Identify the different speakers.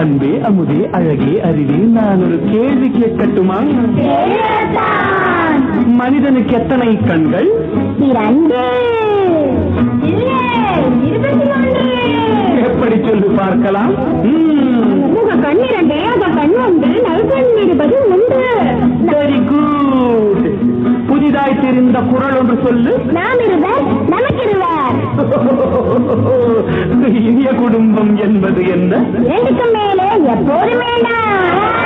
Speaker 1: அன்பே அமுதே அழகே அறிவே நான் ஒரு கேள்வி கேட்கட்டுமா மனிதனுக்கு எத்தனை கண்கள்
Speaker 2: இரண்டு இல்லை இருபத்தி ஒன்று
Speaker 1: எப்படி சொல்லு பார்க்கலாம் ம்,
Speaker 2: உங்க கண் இரண்டு அந்த கண் ஒன்று நல்கண் இருபது உண்டு
Speaker 1: very good புதிதாய் தெரிந்த குரல் ஒன்று சொல்லு
Speaker 2: நாம் இருவர் நமக்கு இருவர்
Speaker 1: இனிய குடும்பம் என்பது என்ன
Speaker 2: இரண்டுக்கும் மேலே எப்போதும் வேண்டாம்